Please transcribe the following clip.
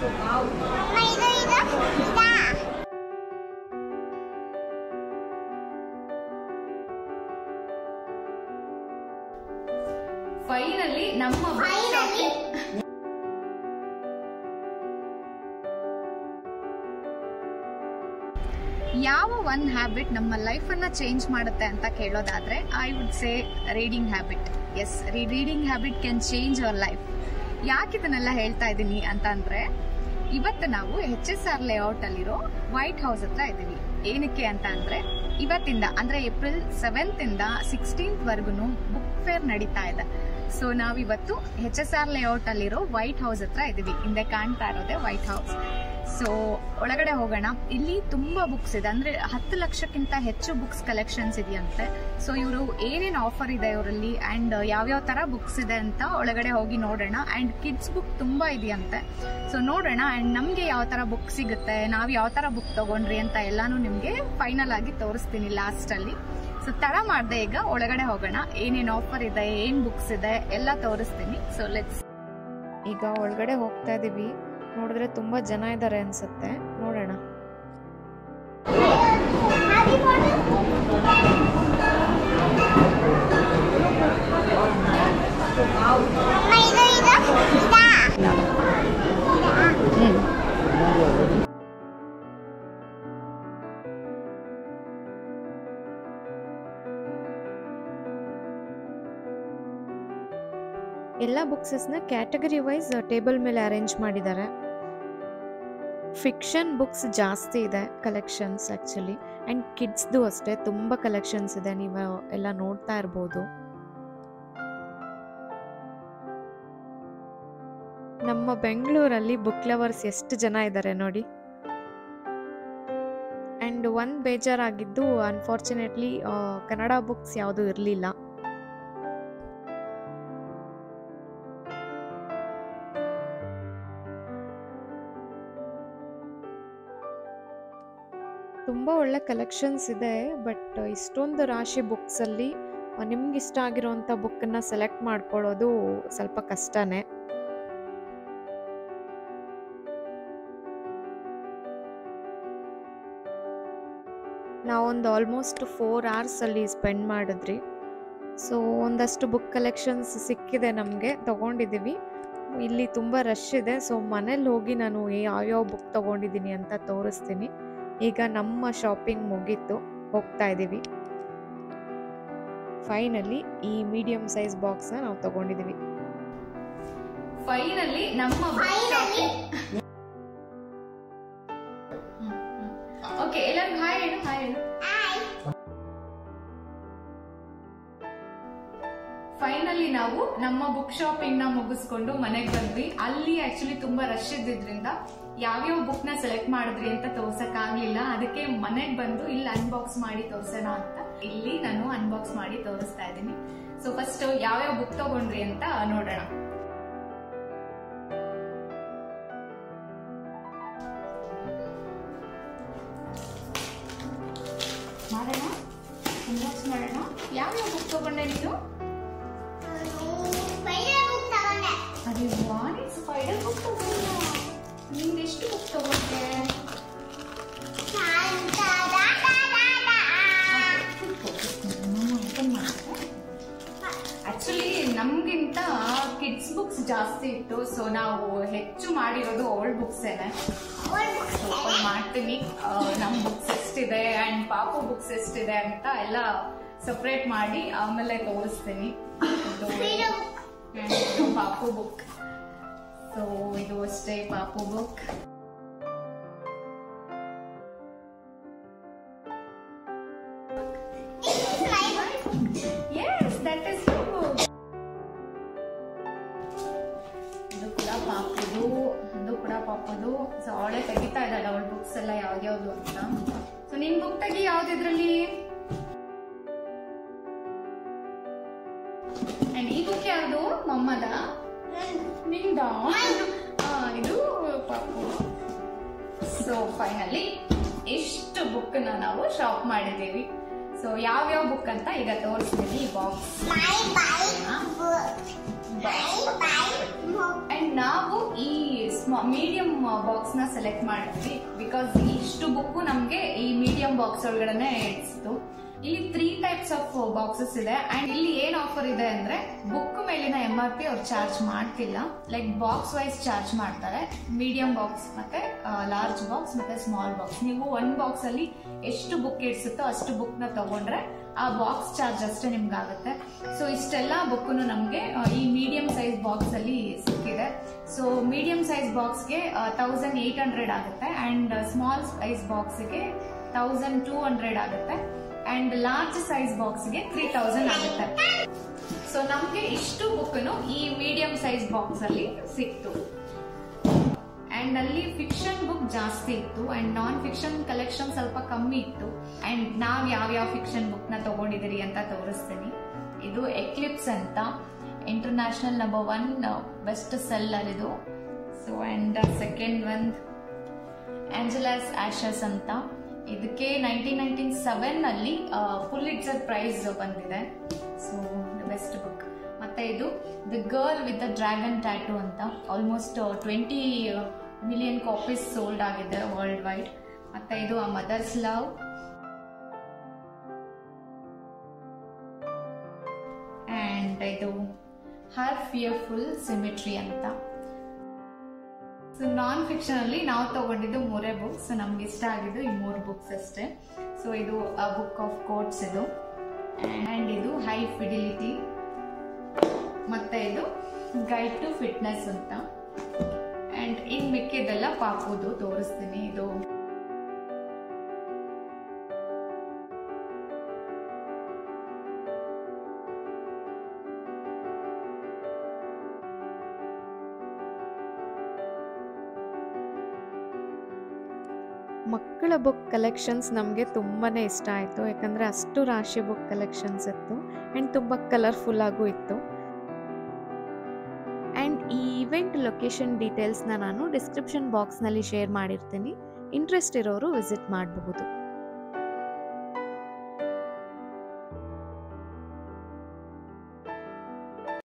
ಅಮ್ಮ ಇದು ಇದು ಇದಾ ಫೈನಲಿ ನಮ್ಮ book Finally. shopping- ಯಾವ ಒಂದು ಹ್ಯಾಬಿಟ್ ನಮ್ಮ ಲೈಫನ್ನು ಚೇಂಜ್ ಮಾಡುತ್ತೆ ಅಂತ ಕೇಳೋದಾದ್ರೆ I would say reading habit yes reading habit can change our life ಯಾಕೆ ಇದನ್ನೆಲ್ಲ ಹೇಳ್ತಾ ಇದ್ದೀನಿ ಅಂತ ಅಂದ್ರೆ ಇವತ್ತು ನಾವು ಎಚ್ ಎಸ್ ಆರ್ ಲೇಔಟ್ ಅಲ್ಲಿರೋ ವೈಟ್ ಹೌಸ್ ಹತ್ರ ಇದ್ದೀವಿ ಏನಕ್ಕೆ ಅಂತ ಅಂದ್ರೆ ಇವತ್ತಿಂದ ಅಂದ್ರೆ ಏಪ್ರಿಲ್ ಸೆವೆಂತ್ ಇಂದ ಸಿಕ್ಸ್ಟೀನ್ತ್ ವರ್ಗುನು ಬುಕ್ ಫೇರ್ ನಡೀತಾ ಇದೆ ಸೊ ನಾವಿವತ್ತು ಎಚ್ ಎಸ್ ಆರ್ ಲೇಔಟ್ ಅಲ್ಲಿರೋ ವೈಟ್ ಹೌಸ್ ಹತ್ರ ಇದೀವಿ ಹಿಂದೆ ಕಾಣ್ತಾ ಇರೋದೇ ವೈಟ್ ಹೌಸ್ ಸೊ ಒಳಗಡೆ ಹೋಗೋಣ ಇಲ್ಲಿ ತುಂಬಾ ಬುಕ್ಸ್ ಇದೆ ಅಂದ್ರೆ ಹತ್ತು ಲಕ್ಷಕ್ಕಿಂತ ಹೆಚ್ಚು ಬುಕ್ಸ್ ಕಲೆಕ್ಷನ್ಸ್ ಇದೆಯಂತೆ ಸೊ ಇವರು ಏನೇನು ಆಫರ್ ಇದೆ ಇವರಲ್ಲಿ ಅಂಡ್ ಯಾವ್ಯಾವ ತರ ಬುಕ್ಸ್ ಇದೆ ಅಂತ ಒಳಗಡೆ ಹೋಗಿ ನೋಡೋಣ ಅಂಡ್ ಕಿಡ್ಸ್ ಬುಕ್ ತುಂಬಾ ಇದೆಯಂತೆ ಸೊ ನೋಡೋಣ ಅಂಡ್ ನಮ್ಗೆ ಯಾವ ತರ ಬುಕ್ ಸಿಗುತ್ತೆ ನಾವ್ ಯಾವ ತರ ಬುಕ್ ತಗೊಂಡ್ರಿ ಅಂತ ಎಲ್ಲಾನು ನಿಮ್ಗೆ ಫೈನಲ್ ಆಗಿ ತೋರಿಸ್ತೀನಿ ಲಾಸ್ಟ್ ಅಲ್ಲಿ ಸೊ ತಡ ಮಾಡ್ದೆ ಈಗ ಒಳಗಡೆ ಹೋಗೋಣ ಏನೇನ್ ಆಫರ್ ಇದೆ ಏನ್ ಬುಕ್ಸ್ ಇದೆ ಎಲ್ಲ ತೋರಿಸ್ತೀನಿ ಸೊ ಲೆಟ್ಸ್ ಈಗ ಒಳಗಡೆ ಹೋಗ್ತಾ ಇದೀವಿ ನೋಡಿದ್ರೆ ತುಂಬಾ ಜನ ಇದ್ದಾರೆ ಅನ್ಸುತ್ತೆ ನೋಡೋಣ ಹ್ಯಾಪಿ ಬರ್ತ್ಡೇ ಅಮ್ಮ ಇದು ಇದು ಇದಾ ಎಲ್ಲ ಬುಕ್ಸಸ್ನ ಕ್ಯಾಟಗರಿ ವೈಸ್ ಟೇಬಲ್ ಮೇಲೆ ಅರೇಂಜ್ ಮಾಡಿದ್ದಾರೆ ಫಿಕ್ಷನ್ ಬುಕ್ಸ್ ಜಾಸ್ತಿ ಇದೆ ಕಲೆಕ್ಷನ್ಸ್ ಆ್ಯಕ್ಚುಲಿ ಆ್ಯಂಡ್ ಕಿಡ್ಸ್ದು ಅಷ್ಟೇ ತುಂಬ ಕಲೆಕ್ಷನ್ಸ್ ಇದೆ ನೀವು ಎಲ್ಲ ನೋಡ್ತಾ ಇರ್ಬೋದು ನಮ್ಮ ಬೆಂಗಳೂರಲ್ಲಿ ಬುಕ್ ಲವರ್ಸ್ ಎಷ್ಟು ಜನ ಇದ್ದಾರೆ ನೋಡಿ ಆ್ಯಂಡ್ ಒಂದು ಬೇಜಾರಾಗಿದ್ದು ಅನ್ಫಾರ್ಚುನೇಟ್ಲಿ ಕನ್ನಡ ಬುಕ್ಸ್ ಯಾವುದೂ ಇರಲಿಲ್ಲ ತುಂಬ ಒಳ್ಳೆ ಕಲೆಕ್ಷನ್ಸ್ ಇದೆ ಬಟ್ ಇಷ್ಟೊಂದು ರಾಶಿ ಬುಕ್ಸಲ್ಲಿ ನಿಮ್ಗೆ ಇಷ್ಟ ಆಗಿರೋಂಥ ಬುಕ್ಕನ್ನು ಸೆಲೆಕ್ಟ್ ಮಾಡ್ಕೊಳ್ಳೋದು ಸ್ವಲ್ಪ ಕಷ್ಟನೇ ನಾವೊಂದು ಆಲ್ಮೋಸ್ಟ್ ಫೋರ್ ಅವರ್ಸಲ್ಲಿ ಸ್ಪೆಂಡ್ ಮಾಡಿದ್ರಿ ಸೊ ಒಂದಷ್ಟು ಬುಕ್ ಕಲೆಕ್ಷನ್ಸ್ ಸಿಕ್ಕಿದೆ ನಮಗೆ ತಗೊಂಡಿದ್ದೀವಿ ಇಲ್ಲಿ ತುಂಬ ರಶ್ ಇದೆ ಸೊ ಮನೇಲಿ ಹೋಗಿ ನಾನು ಯಾವ್ಯಾವ ಬುಕ್ ತಗೊಂಡಿದ್ದೀನಿ ಅಂತ ತೋರಿಸ್ತೀನಿ ಈಗ ನಮ್ಮ ಶಾಪಿಂಗ್ ಮುಗೀತು ಹೋಗ್ತಾ ಇದ್ದೀವಿ ಫೈನಲಿ ಈ ಮೀಡಿಯಂ ಸೈಜ್ ಬಾಕ್ಸ್ನ ನಾವು ತಗೊಂಡಿದ್ದೀವಿ ಫೈನಲಿ ನಮ್ಮ Finally. ಓಕೆ ಎಲ್ಲರಿಗೂ ಹಾಯ್ ಹೇಳು ಹಾಯ್ ಹೇಳು ಹಾಯ್ ಫೈನಲಿ ನಾವು ನಮ್ಮ ಬುಕ್ ಶಾಪಿಂಗ್ ನ ಮುಗಿಸ್ಕೊಂಡು ಮನೆಗೆ ಬಂದ್ವಿ ಅಲ್ಲಿ ಆಕ್ಚುಲಿ ತುಂಬಾ ರಶ್ ಇದ್ದಿದ್ರಿಂದ ಯಾವ್ಯಾವ ಬುಕ್ ನ ಸೆಲೆಕ್ಟ್ ಮಾಡಿದ್ರಿ ಅಂತ ತೋರ್ಸಕ್ ಆಗ್ಲಿಲ್ಲ ಅದಕ್ಕೆ ಮನೆಗ್ ಬಂದು ಇಲ್ಲಿ ಅನ್ಬಾಕ್ಸ್ ಮಾಡಿ ತೋರ್ಸೋಣ ಅಂತ ಇಲ್ಲಿ ನಾನು ಅನ್ಬಾಕ್ಸ್ ಮಾಡಿ ತೋರಿಸ್ತಾ ಇದ್ದೀನಿ ಸೊ ಫಸ್ಟ್ ಯಾವ್ಯಾವ ಬುಕ್ ತಗೊಂಡ್ರಿ ಅಂತ ನೋಡೋಣ ಮಾಡೋಣ ಅನ್ಬಾಕ್ಸ್ ಮಾಡೋಣ ಯಾವ್ಯಾವ ಬುಕ್ ತಗೊಂಡೆ ನೀನು ಸ್ಪೈಡರ್ ಬುಕ್ ತಗೊಂಡೆ ಅದೇ ವಾಣಿ ಸ್ಪೈಡರ್ ಬುಕ್ ತಗೊಂಡ ನಿಂದು ಎಷ್ಟು ಬುಕ್ ತಗೊಂಡೆ ಶಾಂತ ದಾ ದಾ ದಾ ದಾ. ಆಕ್ಚುಲಿ ನಮ್ಗಿಂತ ಕಿಡ್ಸ್ ಬುಕ್ಸ್ ಜಾಸ್ತಿ ಇತ್ತು ಸೊ ನಾವು ಹೆಚ್ಚು ಮಾಡಿರೋದು ಓಲ್ಡ್ ಬುಕ್ಸ್ ಏನೆ Old books So, open ಮಾಡ್ತೀನಿ ಆ, ನಮ್ ಬುಕ್ಸ್ ಎಷ್ಟಿದೆ ಅಂಡ್ ಪಾಪು ಬುಕ್ಸ್ ಎಷ್ಟಿದೆ ಅಂತ ಎಲ್ಲ ಸಪ್ರೇಟ್ ಮಾಡಿ ಆಮೇಲೆ ತೋರಿಸ್ತೀನಿ ಇದು Freedom. and ಇದು ಪಾಪು ಬುಕ್ ಸೊ ಇದು ಅಷ್ಟೇ ಪಾಪು book This is my book. Yes that is book ಇದು ಕೂಡ ಪಾಪುದು ಇದು ಕೂಡ ಪಾಪುದು ಸೊ ಅವಳೆ ತೆಗಿತಾ ಇದ್ದಾಳೆ ಅವಳ ಬುಕ್ಸ್ ಎಲ್ಲ ಯಾವ್ದ್ಯಾವ್ದು ಅಂತ ಸೊ ನಿನ್ ಬುಕ್ ತೆಗಿ ಯಾವ್ದಿದ್ರಲ್ಲಿ ಅಂಡ್ ಈ ಬುಕ್ ಯಾವ್ದು ಮಮ್ಮದ ನಿಂದ ಆ, ಇದು ಪಾಪು ಸೊ ಫೈನಲಿ ಇಷ್ಟು ಬುಕ್ ನಾವು ಶಾಪ್ ಮಾಡಿದೀವಿ ಸೊ ಯಾವ್ಯಾವ ಬುಕ್ ಅಂತ ಈಗ ತೋರಿಸ್ತೀನಿ ಈ box My Bible book. My Bible book. And ನಾವು ಈ ಸ್ಮಾಲ್ ಮೀಡಿಯಂ ಬಾಕ್ಸ್ ನ ಸೆಲೆಕ್ಟ್ ಮಾಡಿದ್ವಿ ಬಿಕಾಸ್ ಇಷ್ಟು ಬುಕ್ ನಮ್ಗೆ ಈ ಮೀಡಿಯಂ ಬಾಕ್ಸ್ ಒಳಗಡೆ ಇಡ್ಸಿತು ಇಲ್ಲಿ ತ್ರೀ ಟೈಪ್ಸ್ ಆಫ್ ಬಾಕ್ಸಸ್ ಇದೆ ಅಂಡ್ ಇಲ್ಲಿ ಏನ್ ಆಫರ್ ಇದೆ ಅಂದ್ರೆ ಬುಕ್ ಮೇಲಿನ ಎಂ ಆರ್ ಪಿ ಅವ್ರು ಚಾರ್ಜ್ ಮಾಡ್ತಿಲ್ಲ ಲೈಕ್ ಬಾಕ್ಸ್ ವೈಸ್ ಚಾರ್ಜ್ ಮಾಡ್ತಾರೆ ಮೀಡಿಯಂ ಬಾಕ್ಸ್ ಮತ್ತೆ ಲಾರ್ಜ್ ಬಾಕ್ಸ್ ಮತ್ತೆ ಸ್ಮಾಲ್ ಬಾಕ್ಸ್ ನೀವು ಒನ್ ಬಾಕ್ಸ್ ಅಲ್ಲಿ ಎಷ್ಟು ಬುಕ್ ಇಡ್ಸುತ್ತೋ ಅಷ್ಟು ಬುಕ್ ನ ತಗೊಂಡ್ರೆ ಆ ಬಾಕ್ಸ್ ಚಾರ್ಜ್ ಅಷ್ಟೇ ನಿಮ್ಗೆ ಆಗುತ್ತೆ ಸೊ ಇಷ್ಟೆಲ್ಲ ಬುಕ್ ನಮ್ಗೆ ಆ, ಈ ಮೀಡಿಯಂ ಸೈಜ್ ಬಾಕ್ಸ್ ಅಲ್ಲಿ ಸಿಕ್ಕಿದೆ ಸೊ ಮೀಡಿಯಂ ಸೈಜ್ ಬಾಕ್ಸ್ಗೆ ತೌಸಂಡ್ ಏಟ್ ಹಂಡ್ರೆಡ್ ಆಗುತ್ತೆ ಅಂಡ್ ಸ್ಮಾಲ್ ಸೈಜ್ ಬಾಕ್ಸ್ಗೆ ತೌಸಂಡ್ ಟೂ ಹಂಡ್ರೆಡ್ ಆಗುತ್ತೆ ಅಂಡ್ ಲಾರ್ಜ್ ಸೈಜ್ ಬಾಕ್ಸ್ಗೆ ತ್ರೀ ತೌಸಂಡ್ ಆಗುತ್ತೆ ಸೊ ನಮ್ಗೆ ಇಷ್ಟು ಬುಕ್ ಈ ಮೀಡಿಯಂ ಸೈಜ್ ಬಾಕ್ಸ್ ಅಲ್ಲಿ ಸಿಕ್ತು ಅಂಡ್ ಅಲ್ಲಿ ಫಿಕ್ಷನ್ ಬುಕ್ ಜಾಸ್ತಿ ಇತ್ತು ಅಂಡ್ ನಾನ್ ಫಿಕ್ಷನ್ ಕಲೆಕ್ಷನ್ ಸ್ವಲ್ಪ ಕಮ್ಮಿ ಇತ್ತು ಅಂಡ್ ನಾವ್ ಯಾವ ಯಾವ ಫಿಕ್ಷನ್ ಬುಕ್ ನ ತಗೊಂಡಿದ್ದೀರಿ ಅಂತ ತೋರಿಸ್ತೀನಿ ಇದು ಎಕ್ಲಿಪ್ಸ್ ಅಂತ international number one best seller ಇದು so and second one Angela's ashes ಅಂತ ಇದಕ್ಕೆ ನೈನ್ಟೀನ್ ನೈನ್ಟೀನ್ ಸೆವೆನ್ ಅಲ್ಲಿ ಪುಲಿಟ್ಸರ್ ಪ್ರೈಸ್ ಬಂದಿದೆ ಸೊ ಬೆಸ್ಟ್ ಬುಕ್ ಮತ್ತೆ ಇದು the girl with the dragon tattoo ಅಂತ almost twenty million copies sold ಆಗಿದೆ ವರ್ಲ್ಡ್ ವೈಡ್ ಮತ್ತೆ ಇದು ಆ ಮದರ್ಸ್ ಲವ್ ಅಂಡ್ ಇದು ಹರ್ ಫಿಯರ್ಫುಲ್ ಸಿಮಿಟ್ರಿ ಅಂತ ಸೊ ನಾನ್ ಫಿಕ್ಷನ್ ಅಲ್ಲಿ ನಾವು ತಗೊಂಡಿದ್ದು ಮೂರೇ ಬುಕ್ಸ್ ನಮ್ಗೆ ಇಷ್ಟ ಆಗಿದ್ದು ಈ ಮೂರು ಬುಕ್ಸ್ ಅಷ್ಟೇ ಸೊ ಇದು ಬುಕ್ ಆಫ್ ಕೋಟ್ಸ್ ಇದು ಅಂಡ್ ಇದು ಹೈ ಫಿಡಿಲಿಟಿ ಮತ್ತೆ ಇದು ಗೈಡ್ ಟು ಫಿಟ್ನೆಸ್ ಅಂತ ಅಂಡ್ ಇನ್ ಮಿಕ್ಕಿದೆಲ್ಲ ಪಾಪುದು ತೋರಿಸ್ತೀನಿ ಇದು ಮಕ್ಕಳ ಬುಕ್ ಕಲೆಕ್ಷನ್ಸ್ ನಮಗೆ ತುಂಬಾ ಇಷ್ಟ ಆಯಿತು ಯಾಕಂದರೆ ಅಷ್ಟು ರಾಶಿ ಬುಕ್ ಕಲೆಕ್ಷನ್ಸ್ ಇತ್ತು ಆ್ಯಂಡ್ ತುಂಬ ಕಲರ್ಫುಲ್ ಆಗೂ ಇತ್ತು ಆ್ಯಂಡ್ ಈ ಇವೆಂಟ್ ಲೊಕೇಶನ್ ಡೀಟೇಲ್ಸ್ನ ನಾನು ಡಿಸ್ಕ್ರಿಪ್ಷನ್ ಬಾಕ್ಸ್ನಲ್ಲಿ ಶೇರ್ ಮಾಡಿರ್ತೀನಿ ಇಂಟ್ರೆಸ್ಟ್ ಇರೋರು ವಿಸಿಟ್ ಮಾಡಬಹುದು